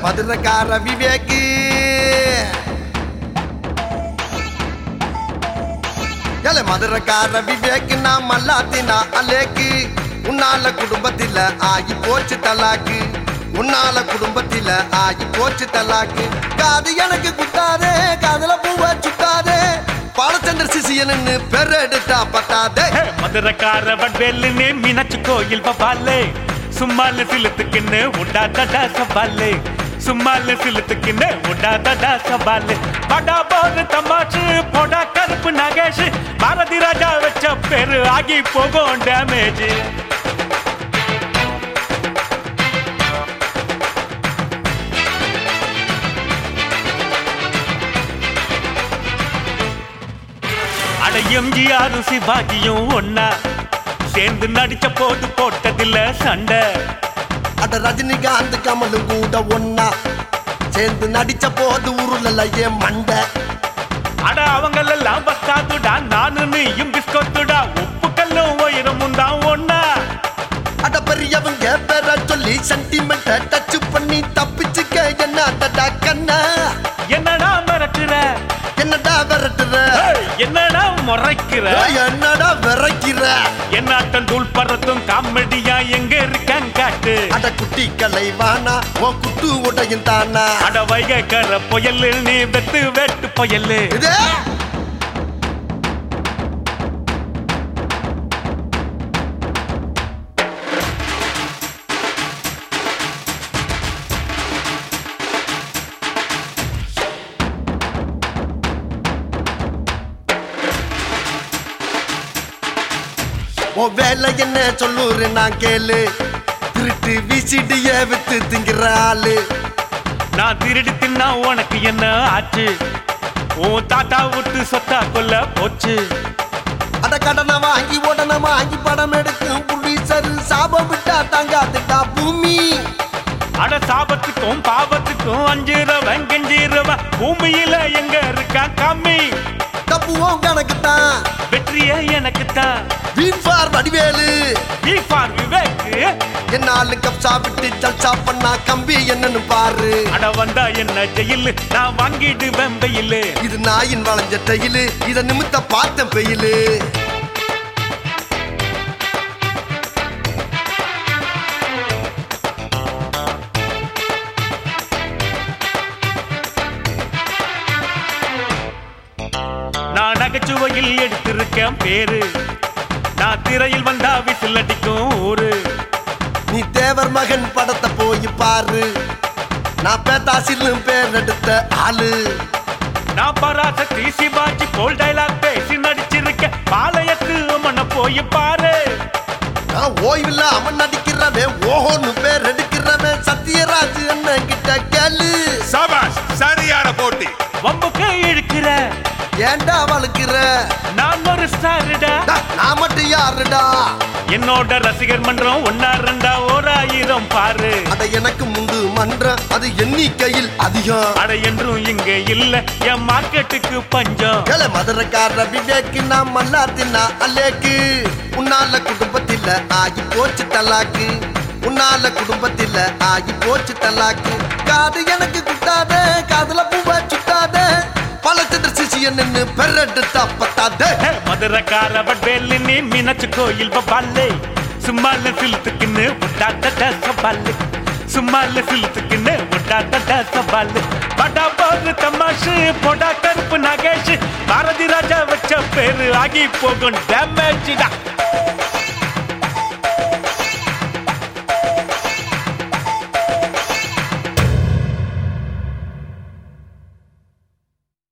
மதுரக்கார விவேக்கு ஏல மதுரக்கார விவேக்கு நான் மல்லாத்தினா அலேக்கு உன்னால குடும்பத்தில ஆகி போச்சு தலாக்கு உன்னால குடும்பத்தில ஆகி போச்சு தலாக்கு காது எனக்கு குத்தாதே காதுல பூவ சுத்தாதே பாலச்சந்திர சிசியன்னு பெரெடுத்தா பத்தாதே ஹே, மதுரக்கார வட்வேலுன்னு மீனாட்சி கோயில் பபாலே சும்மால சிலுத்துக்குன்னு உண்டாதடா சவாலே சும்மால சிலுத்துக்குன்னு உண்டாதடா சவாலே படா போது தமாஷு போடா கருப்பு நாகேஷ் பாரதி ராஜா வச்ச பேரு ஆகி போகும் டேமேஜ் அட எம்ஜிஆரும் சிவாஜியும் ஒன்னா சேர்ந்து நடிச்ச போது போட்டதில்ல சண்டை அட ரஜினிகாந்த் கமலும் கூட ஒன்னா சேர்ந்து நடிச்ச போது உருளல ஏன் மண்டை அட அவங்களெல்லாம் பத்தாதுடா நானு நீயும் பிஸ்கொத்துடா உப்பு கல்லும் உயரமும் தான் ஒன்னா அட பெரியவங்க பேர சொல்லி சென்டிமெண்ட டச் பண்ணி தப்பிச்சுக்க என்ன தடா கண்ணா என்னடா மிரட்டுற என்னடா விரட்டுற ஏய், என்னடா முறைக்கிற ஏய், என்னடா விரைக்கிற என்னாட்டம் தூள் பறத்தும் காமெடியா எங்க இருக்கான் காட்டு அட குட்டி கலைவானா உன் குட்டு உடையும் தானா அட வைகக்கர புயல் நீ வெத்து வெட்டு புயல் இது உன் வேலை என்ன சொல்லூரு நான் கேளு திருட்டு விசிடிய வித்து திங்கிற ஆளு நான் திருடி தின்னா உனக்கு என்ன ஆச்சு உன் தாத்தா விட்டு சொத்தா கொல்ல போச்சு அட கடனை வாங்கி உடனே வாங்கி படம் எடுக்கும் புலிசரு சாபம் விட்டா தங்காதுட்டா பூமி அட சாபத்துக்கும் பாவத்துக்கும் அஞ்சிரவன் கெஞ்சிரவன் பூமியில எங்க இருக்கான் கம்மி தப்புவோம் கணக்கு தான் வெற்றியே எனக்கு தான் வீண் ஃபார் வடிவேலு ஃபார் விவேக் என்ன ஆளு கப்சா விட்டு ஜல்சா பண்ணா கம்பி என்னன்னு பாரு அட வந்தா என்ன ஜெயிலு நான் வாங்கிடுவேன் வெயிலு இது நாயின் வளைஞ்ச டையிலு இத நிமித்த பார்த்த பெயிலு நான் நகைச்சுவையில் எடுத்திருக்கேன் பேரு நான் திரையில் வந்தா விசில் அடிக்கும் ஊரு நீ தேவர் மகன் படத்தை போய் பாரு நான் பேத்தாசிலும் பேர் எடுத்த ஆளு நான் பராசக்தி சிவாஜி போல் டைலாக் பேசி நடிச்சிருக்கேன் பாளையத்து மன போய் பாரு நான் ஓய்வில்ல அவன் நடிக்கிறவன் ஓஹோன்னு பேர் எடுக்கிறவன் சத்யராஜ் என்ன கிட்ட கேளு சபாஷ் சரியான போட்டி வம்புக்கு இழுக்கிற ஏன்டா வளர்க்கிற நான் ஒரு ஸ்டாருடா டா, நான் மட்டும் யாருடா என்னோட ரசிகர் மன்றம் ஒன்னா ரெண்டா ஓர் ஆயிரம் பாரு அட எனக்கு முண்டு மன்றம் அது எண்ணிக்கையில் அதிகம் அட என்றும் இங்க இல்ல என் மார்க்கெட்டுக்கு பஞ்சம் ஏல மதுரக்கார விவேக்கு நான் மல்லாத்தினா அல்லேக்கு உன்னால குடும்பத்தில ஆகி போச்சு தலாக்கு உன்னால குடும்பத்தில ஆகி போச்சு தலாக்கு காது எனக்கு குத்தாதே காதுல பூவ சுத்தாதே பழச்சந்திர சிசியன் நின்னு பெரட்டு தப்பத்தாதே ஹே, மதுரக்கார வட்வேலு நீ மீனாட்சி கோயில் பபாலே சும்மால சிலுத்துக்குன்னு விட்டாட்ட சவாலு சும்மால சிலுத்துக்குன்னு விட்டாட்ட சவாலு படா போது தமாஷு போடா கருப்பு நாகேஷ் பாரதி ராஜா வச்ச பேரு ஆகி போகும் டேமேஜ்